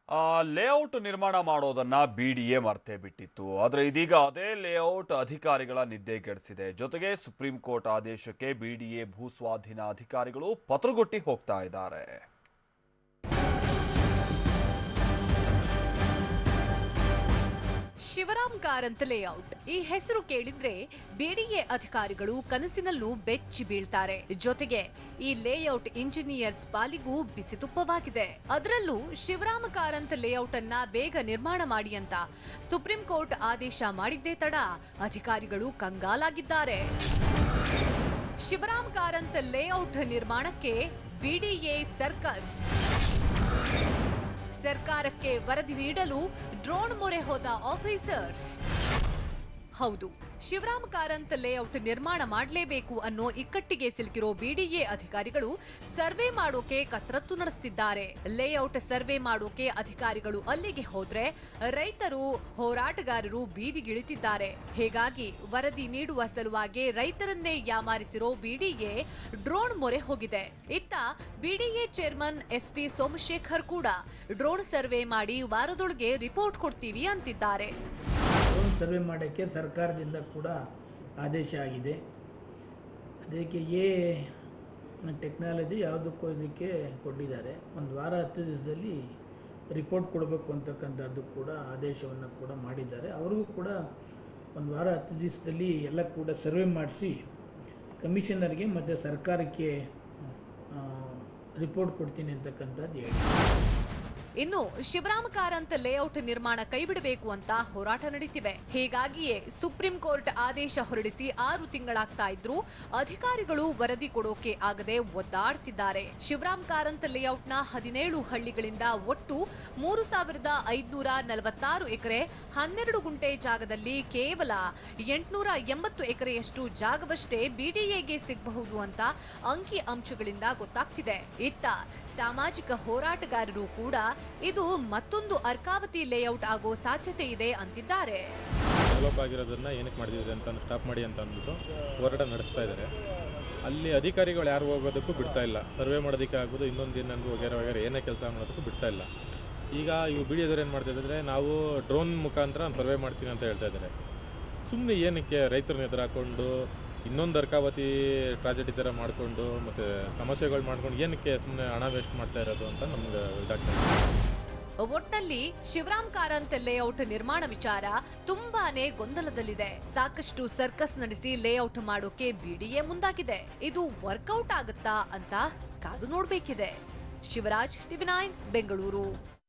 layout ನಿರ್ಮಾಣ ಮಾಡೋದನ್ನ B D A ಮರ್ತೇ ಬಿಟ್ಟಿತ್ತು ಆದರೆ ಇದೀಗ ಅದೇ ಲೇಔಟ್ ಅಧಿಕಾರಿಗಳ ನಿದ್ದೆಗೆಡಿಸಿದೆ ಜೊತೆಗೆ ಸುಪ್ರೀಂ ಕೋರ್ಟ್ ಆದೇಶಕ್ಕೆ ಬಿ ಡಿ ಎ ಭೂಸ್ವಾಧೀನ ಅಧಿಕಾರಿಗಳು ಪತ್ರಗೊಟ್ಟಿ ಹೋಗ್ತಾ ಇದ್ದಾರೆ ಶಿವರಾಮ್ ಕಾರಂತ್ ಲೇಔಟ್ ಈ ಹೆಸರು ಕೇಳಿದ್ರೆ ಬಿಡಿಎ ಅಧಿಕಾರಿಗಳು ಕನಸಿನಲ್ಲೂ ಬೆಚ್ಚಿ ಬೀಳ್ತಾರೆ ಜೊತೆಗೆ ಈ ಲೇಔಟ್ ಇಂಜಿನಿಯರ್ಸ್ ಪಾಲಿಗೂ ಬಿಸಿ ತುಪ್ಪವಾಗಿದೆ ಅದರಲ್ಲೂ ಶಿವರಾಮ ಕಾರಂತ್ ಲೇಔಟ್ ಅನ್ನ ಬೇಗ ನಿರ್ಮಾಣ ಮಾಡಿ ಅಂತ ಸುಪ್ರೀಂ ಕೋರ್ಟ್ ಆದೇಶ ಮಾಡಿದ್ದೇ ತಡ ಅಧಿಕಾರಿಗಳು ಕಂಗಾಲಾಗಿದ್ದಾರೆ ಶಿವರಾಮ್ ಕಾರಂತ್ ಲೇಔಟ್ ನಿರ್ಮಾಣಕ್ಕೆ ಬಿಡಿಎ ಸರ್ಕಸ್ ಸರ್ಕಾರಕ್ಕೆ ವರದಿ ನೀಡಲು ಡ್ರೋನ್ ಮೊರೆ ಹೋದ ಆಫೀಸರ್ಸ್ ಹೌದು ಶಿವರಾಮ್ ಕಾರಂತ್ ಲೇಔಟ್ ನಿರ್ಮಾಣ ಮಾಡಲೇಬೇಕು ಅನ್ನೋ ಇಕ್ಕಟ್ಟಿಗೆ ಸಿಲುಕಿರೋ ಬಿಡಿಎ ಅಧಿಕಾರಿಗಳು ಸರ್ವೆ ಮಾಡೋಕೆ ಕಸರತ್ತು ನಡೆಸುತ್ತಿದ್ದಾರೆ ಲೇಔಟ್ ಸರ್ವೆ ಮಾಡೋಕೆ ಅಧಿಕಾರಿಗಳು ಅಲ್ಲಿಗೆ ಹೋದ್ರೆ ರೈತರು ಹೋರಾಟಗಾರರು ಬೀದಿಗಿಳಿತಿದ್ದಾರೆ ಹೀಗಾಗಿ ವರದಿ ನೀಡುವ ಸಲುವಾಗಿ ರೈತರನ್ನೇ ಯಾಮಾರಿಸಿರೋ ಬಿಡಿಎ ಡ್ರೋನ್ ಮೊರೆ ಹೋಗಿದೆ ಇತ್ತ BDA chairman S T Somashekar ಕೂಡ ಡ್ರೋನ್ ಸರ್ವೆ ಮಾಡಿ ವಾರದೊಳಗೆ ರಿಪೋರ್ಟ್ ಕೊಡ್ತೀವಿ ಅಂತಿದ್ದಾರೆ ಡ್ರೋನ್ ಸರ್ವೆ ಮಾಡೋಕ್ಕೆ ಸರ್ಕಾರದಿಂದ ಕೂಡ ಆದೇಶ ಆಗಿದೆ ಅದಕ್ಕೆ ಎ ಟೆಕ್ನಾಲಜಿ ಯಾವುದಕ್ಕೂ ಇದಕ್ಕೆ ಕೊಟ್ಟಿದ್ದಾರೆ ಒಂದು ವಾರ ಹತ್ತು ದಿವಸದಲ್ಲಿ ರಿಪೋರ್ಟ್ ಕೊಡಬೇಕು ಅಂತಕ್ಕಂಥದ್ದು ಕೂಡ ಆದೇಶವನ್ನು ಕೂಡ ಮಾಡಿದ್ದಾರೆ ಅವ್ರಿಗೂ ಕೂಡ ಒಂದು ವಾರ ಹತ್ತು ದಿವಸದಲ್ಲಿ ಎಲ್ಲ ಕೂಡ ಸರ್ವೆ ಮಾಡಿಸಿ ಕಮಿಷನರ್ಗೆ ಮತ್ತು ಸರ್ಕಾರಕ್ಕೆ ರಿಪೋರ್ಟ್ ಕೊಡ್ತೀನಿ ಅಂತಕ್ಕಂಥದ್ದು ಹೇಳಿ ಇನ್ನು ಶಿವರಾಮ ಕಾರಂತ್ ಲೇಔಟ್ ನಿರ್ಮಾಣ ಕೈಬಿಡಬೇಕು ಅಂತ ಹೋರಾಟ ನಡೀತಿವೆ ಹೀಗಾಗಿಯೇ ಸುಪ್ರೀಂ ಕೋರ್ಟ್ ಆದೇಶ ಹೊರಡಿಸಿ ಆರು ತಿಂಗಳಾಗ್ತಾ ಇದ್ರು ಅಧಿಕಾರಿಗಳು ವರದಿ ಕೊಡೋಕೆ ಆಗದೆ ಒದ್ದಾಡ್ತಿದ್ದಾರೆ ಶಿವರಾಮ್ ಕಾರಂತ್ ಲೇಔಟ್ನ ಹದಿನೇಳು ಹಳ್ಳಿಗಳಿಂದ ಒಟ್ಟು ಮೂರು ಸಾವಿರದ ಐದುನೂರ ನಲವತ್ತಾರು ಎಕರೆ ಹನ್ನೆರಡು ಗುಂಟೆ ಜಾಗದಲ್ಲಿ ಕೇವಲ ಎಂಟುನೂರ ಎಂಬತ್ತು ಎಕರೆಯಷ್ಟು ಜಾಗವಷ್ಟೇ ಬಿಡಿಎಗೆ ಸಿಗಬಹುದು ಅಂತ ಅಂಕಿ ಅಂಶಗಳಿಂದ ಗೊತ್ತಾಗ್ತಿದೆ ಇತ್ತ ಸಾಮಾಜಿಕ ಹೋರಾಟಗಾರರು ಕೂಡ ಇದು ಮತ್ತೊಂದು ಅರ್ಕಾವತಿ ಲೇಔಟ್ ಆಗೋ ಸಾಧ್ಯತೆ ಇದೆ ಅಂತಿದ್ದಾರೆ ಡೆವಲಪ್ ಆಗಿರೋದನ್ನ ಏನಕ್ಕೆ ಮಾಡಿದಿರಿ ಅಂತ ಸ್ಟಾಪ್ ಮಾಡಿ ಅಂತ ಅಂದ್ಬಿಟ್ಟು ಹೋರಾಟ ನಡೆಸ್ತಾ ಇದ್ದಾರೆ ಅಲ್ಲಿ ಅಧಿಕಾರಿಗಳು ಯಾರು ಹೋಗೋದಕ್ಕೂ ಬಿಡ್ತಾ ಇಲ್ಲ ಸರ್ವೆ ಮಾಡೋದಕ್ಕೆ ಆಗ್ಬೋದು ಇನ್ನೊಂದು ಇನ್ನೊಂದು ವಗೇರೆ ವಗೇರೆ ಏನೇ ಕೆಲಸ ಮಾಡೋದಕ್ಕೂ ಬಿಡ್ತಾ ಇಲ್ಲ ಈಗ ಇವು ಬಿ ಡಿ ಏನು ಮಾಡ್ತಾ ಇದ್ದಾರೆ ನಾವು ಡ್ರೋನ್ ಮುಖಾಂತರ ಸರ್ವೆ ಮಾಡ್ತೀನಿ ಅಂತ ಹೇಳ್ತಾ ಇದ್ದಾರೆ ಸುಮ್ಮನೆ ಏನಕ್ಕೆ ರೈತರನ್ನ ಎದುರು ಹಾಕೊಂಡು ಇನ್ನೊಂದು ಅರ್ಕಾವತಿ ಟ್ರಾಜೆಡಿ ಥರ ಮಾಡಿಕೊಂಡು ಮತ್ತು ಸಮಸ್ಯೆಗಳು ಮಾಡ್ಕೊಂಡು ಏನಕ್ಕೆ ಸುಮ್ಮನೆ ಹಣ ವೇಸ್ಟ್ ಮಾಡ್ತಾ ಇರೋದು ಅಂತ ನಮ್ಗೆ ಇದಾಗ್ತಾ ಇದೆ ಒಟ್ನಲ್ಲಿ ಶಿವರಾಮ್ ಕಾರಂತ್ ಲೇಔಟ್ ನಿರ್ಮಾಣ ವಿಚಾರ ತುಂಬಾನೇ ಗೊಂದಲದಲ್ಲಿದೆ ಸಾಕಷ್ಟು ಸರ್ಕಸ್ ನಡೆಸಿ ಲೇಔಟ್ ಮಾಡೋಕೆ ಬಿಡಿಎ ಮುಂದಾಗಿದೆ ಇದು ವರ್ಕೌಟ್ ಆಗುತ್ತಾ ಅಂತ ಕಾದು ನೋಡ್ಬೇಕಿದೆ ಶಿವರಾಜ್ ಟಿವಿ ನೈನ್ ಬೆಂಗಳೂರು